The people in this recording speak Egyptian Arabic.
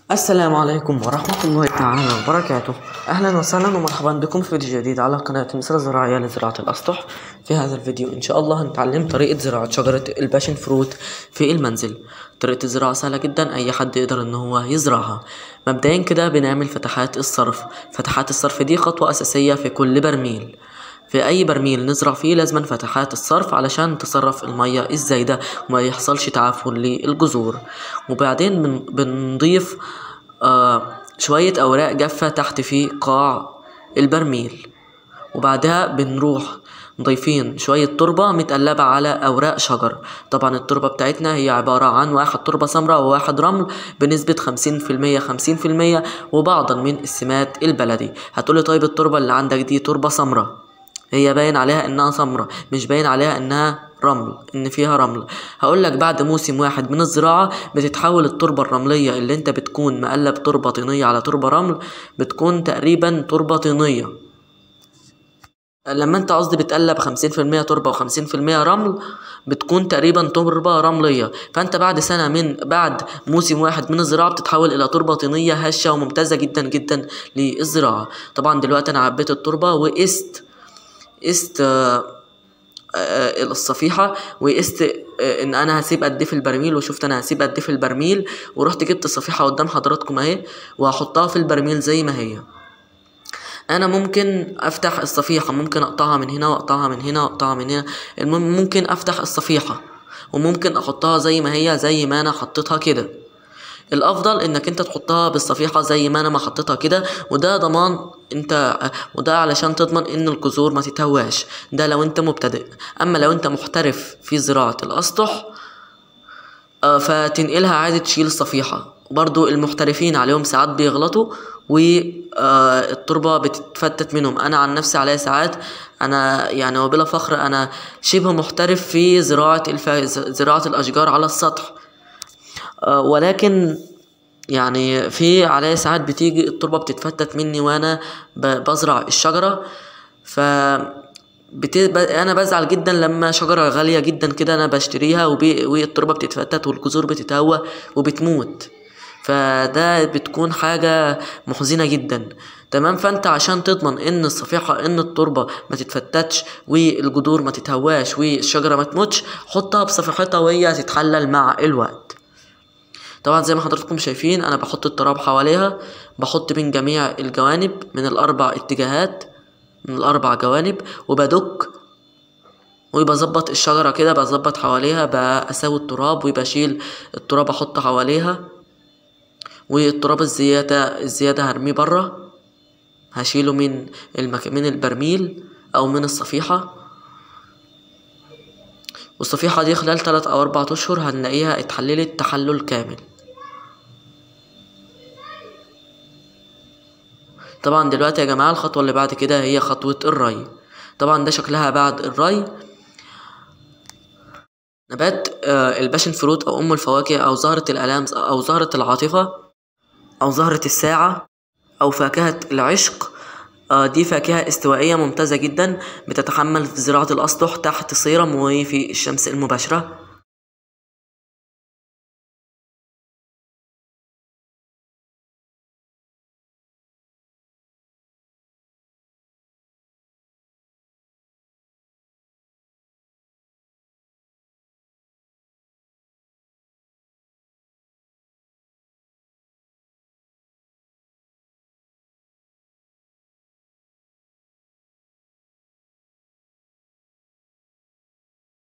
السلام عليكم ورحمة الله تعالى وبركاته أهلا وسهلا ومرحبا بكم في فيديو جديد على قناة مصر الزراعية لزراعة الأسطح في هذا الفيديو إن شاء الله هنتعلم طريقة زراعة شجرة الباشن فروت في المنزل طريقة الزراعة سهلة جدا أي حد يقدر إن هو يزرعها مبدئيا كده بنعمل فتحات الصرف فتحات الصرف دي خطوة أساسية في كل برميل في اي برميل نزرع فيه لازم فتحات الصرف علشان تصرف المية الزايدة وما يحصلش تعفن للجذور وبعدين بن- بنضيف آه شوية اوراق جافة تحت في قاع البرميل وبعدها بنروح مضيفين شوية تربة متقلبة على أوراق شجر طبعا التربة بتاعتنا هي عبارة عن واحد تربة سمراء وواحد رمل بنسبة خمسين في المية خمسين في المية وبعضا من السمات البلدي هتقولي طيب التربة اللي عندك دي تربة سمراء هي باين عليها انها سمرة مش باين عليها انها رمل ان فيها رمل هقول لك بعد موسم واحد من الزراعة بتتحول التربة الرملية اللي انت بتكون مقلب تربة طينية على تربة رمل بتكون تقريبا تربة طينية لما انت قصدي بتقلب خمسين في المية تربة وخمسين في المية رمل بتكون تقريبا تربة رملية فانت بعد سنة من بعد موسم واحد من الزراعة بتتحول الى تربة طينية هشة وممتازة جدا جدا للزراعة طبعا دلوقتي انا عبيت التربة وقست قست آه، آه، الصفيحة وقست آه، ان انا هسيب قد ايه في البرميل وشفت انا هسيب قد ايه في البرميل ورحت جبت الصفيحة قدام حضراتكم اهي وهحطها في البرميل زي ما هي انا ممكن افتح الصفيحة ممكن اقطعها من هنا واقطعها من هنا واقطعها من هنا المهم ممكن افتح الصفيحة وممكن احطها زي ما هي زي ما انا حطيتها كده الافضل انك انت تحطها بالصفيحة زي ما انا ما حطيتها كده وده ضمان انت وده علشان تضمن ان الجذور ما تتهواش ده لو انت مبتدئ اما لو انت محترف في زراعة الاسطح آه، فتنقلها عادي تشيل الصفيحة وبرضو المحترفين عليهم ساعات بيغلطوا والتربة بتتفتت منهم أنا عن نفسي عليا ساعات أنا يعني وبلا فخر أنا شبه محترف في زراعة الف... زراعة الأشجار على السطح آه، ولكن يعني في عليا ساعات بتيجي التربة بتتفتت مني وأنا ب- بزرع الشجرة ف بت... ب... انا بزعل جدا لما شجره غاليه جدا كده انا بشتريها وبي... والتربه بتتفتت والجذور بتتهوى وبتموت فده بتكون حاجه محزنه جدا تمام فانت عشان تضمن ان الصفيحه ان التربه ما تتفتتش والجذور ما تتهواش والشجره ما تموتش حطها بصفيحتها وهي هتتحلل مع الوقت طبعا زي ما حضراتكم شايفين انا بحط التراب حواليها بحط من جميع الجوانب من الاربع اتجاهات من الاربع جوانب وبدك وبظبط الشجرة كده بظبط حواليها بساوي التراب وبشيل التراب احطه حواليها والتراب الزيادة الزيادة هرميه برا هشيله من المك... من البرميل او من الصفيحة والصفيحة دي خلال تلات او اربع اشهر هنلاقيها اتحللت تحلل كامل طبعا دلوقتي يا جماعة الخطوة اللي بعد كده هي خطوة الري طبعا ده شكلها بعد الري نبات آه، الباشن فروت أو أم الفواكه أو زهرة الآلام أو زهرة العاطفة أو زهرة الساعة أو فاكهة العشق آه، دي فاكهة استوائية ممتازة جدا بتتحمل في زراعة الأسطح تحت صيرم وفي الشمس المباشرة